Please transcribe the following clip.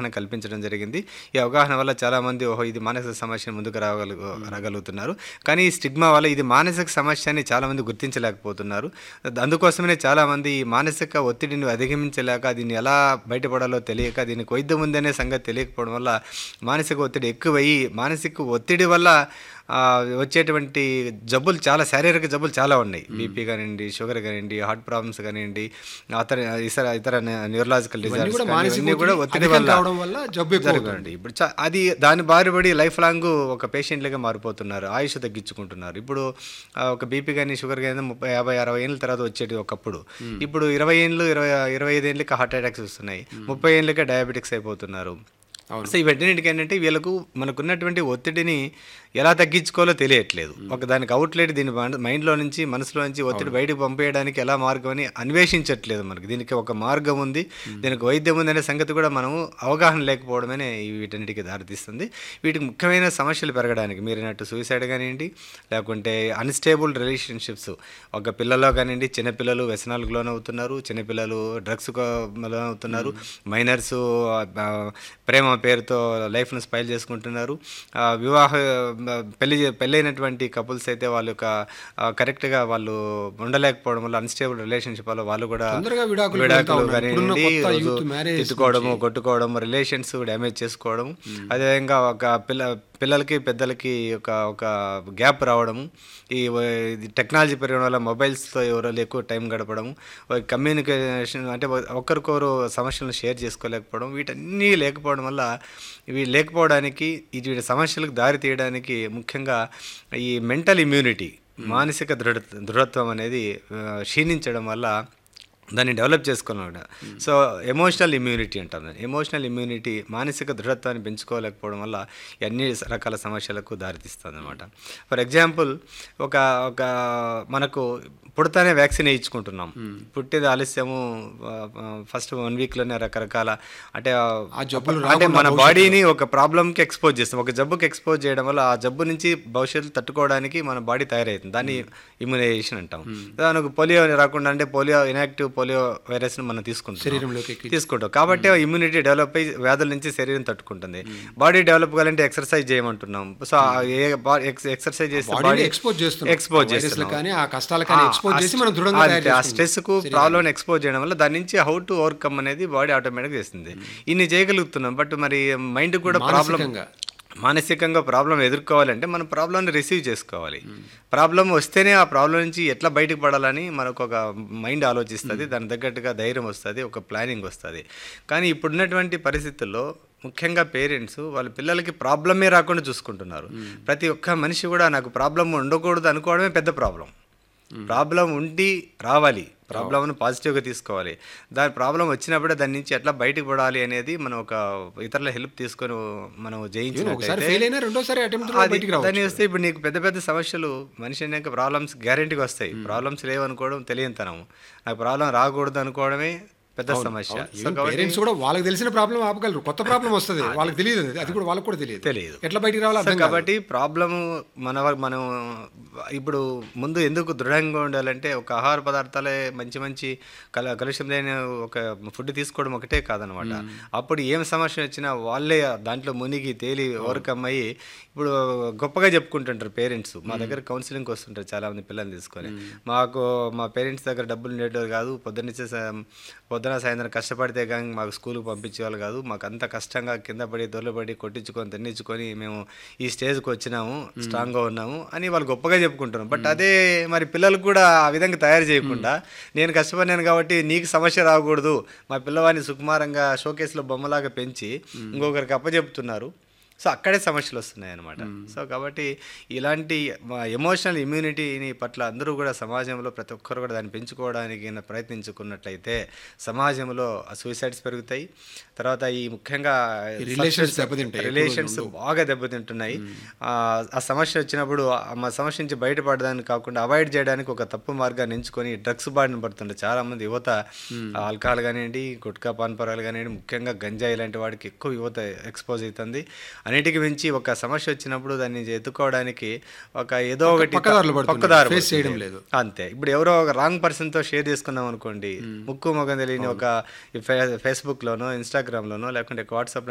అవగాహన కల్పించడం జరిగింది ఈ అవగాహన వల్ల చాలామంది ఓహో ఇది మానసిక సమస్య ముందుకు రాగలు రాగలుగుతున్నారు కానీ ఈ స్టిగ్మా వల్ల ఇది మానసిక సమస్య అని చాలామంది గుర్తించలేకపోతున్నారు అందుకోసమే చాలామంది ఈ మానసిక ఒత్తిడిని అధిగమించలేక దీన్ని ఎలా బయటపడాలో తెలియక దీనికి వైద్యం ఉందనే సంగతి తెలియకపోవడం వల్ల మానసిక ఒత్తిడి ఎక్కువయ్యి మానసిక ఒత్తిడి వల్ల ఆ, వచ్చేటువంటి జబ్బులు చాలా శారీరక జబ్బులు చాలా ఉన్నాయి బీపీ కానివ్వండి షుగర్ కానివ్వండి హార్ట్ ప్రాబ్లమ్స్ కానివ్వండి అతర ఇతర ఇతర న్యూరలాజికల్ ఇవన్నీ డిజార్డర్స్ కూడా మానసిక ఇవన్నీ కూడా ఒత్తిడి ఒత్తిడి అధికం వల్ల కావడం వల్ల జబ్బు ఎక్కువ అవుతుంది. జరగండి ఇప్పుడు చా- అది దాని బారిపడి లైఫ్ లాంగ్ ఒక పేషెంట్లుగా మారిపోతున్నారు ఆయుష్ తగ్గించుకుంటున్నారు ఇప్పుడు ఆ, ఒక బీపీ కానీ షుగర్ కానీ ముప్పై యాభై అరవై ఏళ్ళ తర్వాత వచ్చేది ఒకప్పుడు ఇప్పుడు ఇరవై ఏళ్ళు ఇరవై ఇరవై ఐదు ఏళ్ళకి హార్ట్ అటాక్స్ వస్తున్నాయి ముప్పై ఏళ్ళకే డయాబెటిక్స్ అయిపోతున్నారు అవును. సో ఇవన్నిటికి ఏంటంటే వీళ్ళకు మనకున్నటువంటి ఒత్తిడిని ఎలా తగ్గించుకోవాలో తెలియట్లేదు ఒక దానికి అవుట్లెట్ దీని మన- మైండ్లో నుంచి మనసులో నుంచి ఒత్తిడి బయటకు పంపేయడానికి ఎలా మార్గం అని అన్వేషించట్లేదు మనకి దీనికి ఒక మార్గం ఉంది దీనికి వైద్యం ఉంది అనే సంగతి కూడా మనము అవగాహన లేకపోవడమే ఈ వీటన్నిటికి దారితీస్తుంది వీటికి ముఖ్యమైన సమస్యలు పెరగడానికి మీరు అన్నట్టు సూసైడ్ కానివ్వండి లేకుంటే అన్స్టేబుల్ రిలేషన్షిప్స్ ఒక పిల్లల్లో కానివ్వండి చిన్నపిల్లలు వ్యసనాలకు లోనవుతున్నారు చిన్నపిల్లలు డ్రగ్స్ లోనవుతున్నారు మైనర్స్ ప్రేమ పేరుతో లైఫ్ను స్పైల్ చేసుకుంటున్నారు ఆ, వివాహ ఆ, పెళ్లి చే- పెళ్ళైనటువంటి కపుల్స్ అయితే వాళ్ళ యొక్క ఆ, కరెక్ట్గా వాళ్ళు ఉండలేకపోవడం వల్ల అన్స్టేబుల్ రిలేషన్షిప్ వల్ల వాళ్ళు కూడా తొందరగా విడాకులు వెళ్తా విడాకులు ఉన్నారు. ఇప్పుడున్న కానివ్వండి కొత్త రోజు youth marriage తిట్టుకోవడము కొట్టుకోవడం రిలేషన్స్ డ్యామేజ్ చేసుకోవడం అదేవిధంగా ఒక పిల్ల పిల్లలకి పెద్దలకి ఒక ఒక గ్యాప్ రావడము ఈ వ- ఇది టెక్నాలజీ పెరగడం వల్ల మొబైల్స్తో ఎవరో ఎక్కువ టైం గడపడం కమ్యూనికేషన్ అంటే ఒ- ఒకరికొకరు సమస్యలను షేర్ చేసుకోలేకపోవడం వీటన్నీ లేకపోవడం వల్ల ఇవి లేకపోవడానికి ఇది వీటి సమస్యలకు దారి తీయడానికి ముఖ్యంగా ఈ మెంటల్ ఇమ్యూనిటీ మానసిక దృఢ దృఢత్వం అనేది ఆ, క్షీణించడం వల్ల దాన్ని డెవలప్ చేసుకోవాలన్నమాట సో ఎమోషనల్ ఇమ్యూనిటీ అంటారు దాన్ని ఎమోషనల్ ఇమ్యూనిటీ మానసిక దృఢత్వాన్ని పెంచుకోలేకపోవడం వల్ల ఈ అన్ని రకాల సమస్యలకు దారితీస్తుంది అనమాట ఫర్ ఎగ్జాంపుల్ ఒక ఒక మనకు పుడతానే వ్యాక్సిన్ వేయించుకుంటున్నాం పుట్టేది ఆలస్యము ఫస్ట్ వన్ వీక్లోనే రకరకాల అంటే ఆ జబ్బులు అంటే రాకుండా మన బాడీని ఒక ప్రాబ్లంకి ఎక్స్పోజ్ చేస్తాం ఒక జబ్బుకి ఎక్స్పోజ్ చేయడం వల్ల ఆ జబ్బు నుంచి భవిష్యత్తు తట్టుకోవడానికి మన బాడీ తయారవుతుంది దాన్ని ఇమ్యునైజేషన్ అంటాం దానికి పోలియో రాకుండా అంటే పోలియో ఇనాక్టివ్ పోలియో వైరస్ని మనం తీసుకుంటాం శరీరంలోకి ఎక్కి- తీసుకుంటాం కాబట్టి ఇమ్యూనిటీ డెవలప్ అయ్యి వ్యాధుల నుంచి శరీరం తట్టుకుంటుంది బాడీ డెవలప్ కావాలంటే ఎక్సర్సైజ్ చేయమంటున్నాం సో ఆ ఏ ఎక్సర్సైజ్ చేస్తే బాడీని బాడీ ఎక్స్పోజ్ చేస్తున్నాం ఎక్స్పోజ్ వైరస్లు చేస్తున్నాం కానీ ఆ కష్టాలు కానీ ఆ, ఎక్స్పోజ్ ఆ చేసి స్ట్రె- మనం దృఢంగా అంతే, తయారు ఆ చేసుకుంటాం. స్ట్రెస్కు ప్రాబ్లమ్ ఎక్స్పోజ్ చేయడం వల్ల దాని నుంచి హౌ టు ఓవర్కమ్ అనేది బాడీ ఆటోమేటిక్ చేస్తుంది ఇన్ని చేయగలుగుతున్నాం బట్ మరి మైండ్ కూడా ప్రాబ్లం మానసికంగా. మానసికంగా ప్రాబ్లం ఎదుర్కోవాలంటే మనం ప్రాబ్లంని రిసీవ్ చేసుకోవాలి ప్రాబ్లం వస్తేనే ఆ ప్రాబ్లం నుంచి ఎట్లా బయటకు పడాలని మనకు ఒక మైండ్ ఆలోచిస్తుంది దాని తగ్గట్టుగా ధైర్యం వస్తుంది ఒక ప్లానింగ్ వస్తుంది కానీ ఇప్పుడున్నటువంటి పరిస్థితుల్లో ముఖ్యంగా పేరెంట్స్ వాళ్ళ పిల్లలకి ప్రాబ్లమే రాకుండా చూసుకుంటున్నారు ప్రతి ఒక్క మనిషి కూడా నాకు ప్రాబ్లం ఉండకూడదు అనుకోవడమే పెద్ద ప్రాబ్లం ప్రాబ్లం ఉండి రావాలి ప్రాబ్లంను పాజిటివ్గా తీసుకోవాలి దాని ప్రాబ్లం వచ్చినప్పుడే దాని నుంచి ఎట్లా బయటకు పడాలి అనేది మనం ఒక ఇతరుల హెల్ప్ తీసుకొని మనం ఒకసారి జయించినట్లయితే ఫెయిల్ అయినా రెండోసారి అటెంప్ట్ అది బయటికి రావచ్చు దాన్ని వస్తే ఇప్పుడు నీకు పెద్ద పెద్ద సమస్యలు మనిషి అనేక ప్రాబ్లమ్స్ గ్యారెంటీగా వస్తాయి ప్రాబ్లమ్స్ లేవనుకోవడం తెలియనితనం నాకు ప్రాబ్లం రాకూడదు అనుకోవడమే పెద్ద సమస్య సో కాబట్టి పేరెంట్స్ కూడా వాళ్ళకి తెలిసిన ప్రాబ్లం ఆపగలరు కొత్త ప్రాబ్లం వస్తుంది వాళ్ళకి తెలియదు అది. అది కూడా వాళ్ళకి కూడా తెలియదు తెలియదు. ఎట్లా బయటికి రావాలో సో అర్థం కాదు. కాబట్టి ప్రాబ్లము మన వ- మనం ఇప్పుడు ముందు ఎందుకు దృఢంగా ఉండాలంటే ఒక ఆహార పదార్థాలే మంచి మంచి కల కలుషితం లేని ఒక ఫుడ్ తీసుకోవడం ఒకటే కాదనమాట అప్పుడు ఏం సమస్య వచ్చినా వాళ్ళే దాంట్లో మునిగి తేలి ఓవర్కమ్ అయ్యి ఇప్పుడు గొప్పగా చెప్పుకుంటుంటారు పేరెంట్స్ మా దగ్గర కౌన్సిలింగ్కి వస్తుంటారు చాలా మంది పిల్లల్ని తీసుకొని మాకు మా పేరెంట్స్ దగ్గర డబ్బులు ఉండేటోరు కాదు పొద్దున్నే పొద్దున సాయంత్రం కష్టపడితే కానీ మాకు స్కూల్కి పంపించేవాళ్ళు కాదు మాకు అంత కష్టంగా కింద పడి దొరలపడి కొట్టించుకొని తిన్నించుకొని మేము ఈ స్టేజ్కి వచ్చినాము స్ట్రాంగ్గా ఉన్నాము అని వాళ్ళు గొప్పగా చెప్పుకుంటున్నాం బట్ అదే మరి పిల్లలకు కూడా ఆ విధంగా తయారు చేయకుండా నేను కష్టపడినాను కాబట్టి నీకు సమస్య రాకూడదు మా పిల్లవాడిని సుకుమారంగా షోకేస్లో బొమ్మలాగా పెంచి ఇంకొకరికి అప్పచెప్తున్నారు సో అక్కడే సమస్యలు వస్తున్నాయి అనమాట సో కాబట్టి ఇలాంటి ఎమోషనల్ ఇమ్యూనిటీని పట్ల అందరూ కూడా సమాజంలో ప్రతి ఒక్కరు కూడా దాన్ని పెంచుకోవడానికి గిన ప్రయత్నించుకున్నట్లయితే సమాజంలో సూసైడ్స్ పెరుగుతాయి తర్వాత ఈ ముఖ్యంగా ఈ relations దెబ్బతింటాయి. రిలేషన్స్ బాగా దెబ్బతింటున్నాయి ఆ ఆ సమస్య వచ్చినప్పుడు ఆ మా సమస్య నుంచి బయటపడడానికి కాకుండా అవాయిడ్ చేయడానికి ఒక తప్పు మార్గాన్ని ఎంచుకొని డ్రగ్స్ బారిన పడుతుంటారు చాలా మంది యువత ఆల్కహాల్ కానివ్వండి గుట్కా పాన్పరాలు కానివ్వండి ముఖ్యంగా గంజాయి ఇలాంటి వాడికి ఎక్కువ యువత ఎక్స్పోజ్ అవుతుంది అన్నిటికి మించి ఒక సమస్య వచ్చినప్పుడు దాన్ని ఎత్తుకోవడానికి ఒక ఏదో ఒకటి పక్కదారులు పడుతున్నారు. పక్కదారు Face పడుతుంది. చేయడం లేదు. అంతే ఇప్పుడు ఎవరో ఒక రాంగ్ పర్సన్తో షేర్ చేసుకున్నాం అనుకోండి ముక్కు మొగం తెలియని ఒక ఫేస్బుక్లోనో ఇన్స్టాగ్రామ్లోనో లేకుంటే వాట్సాప్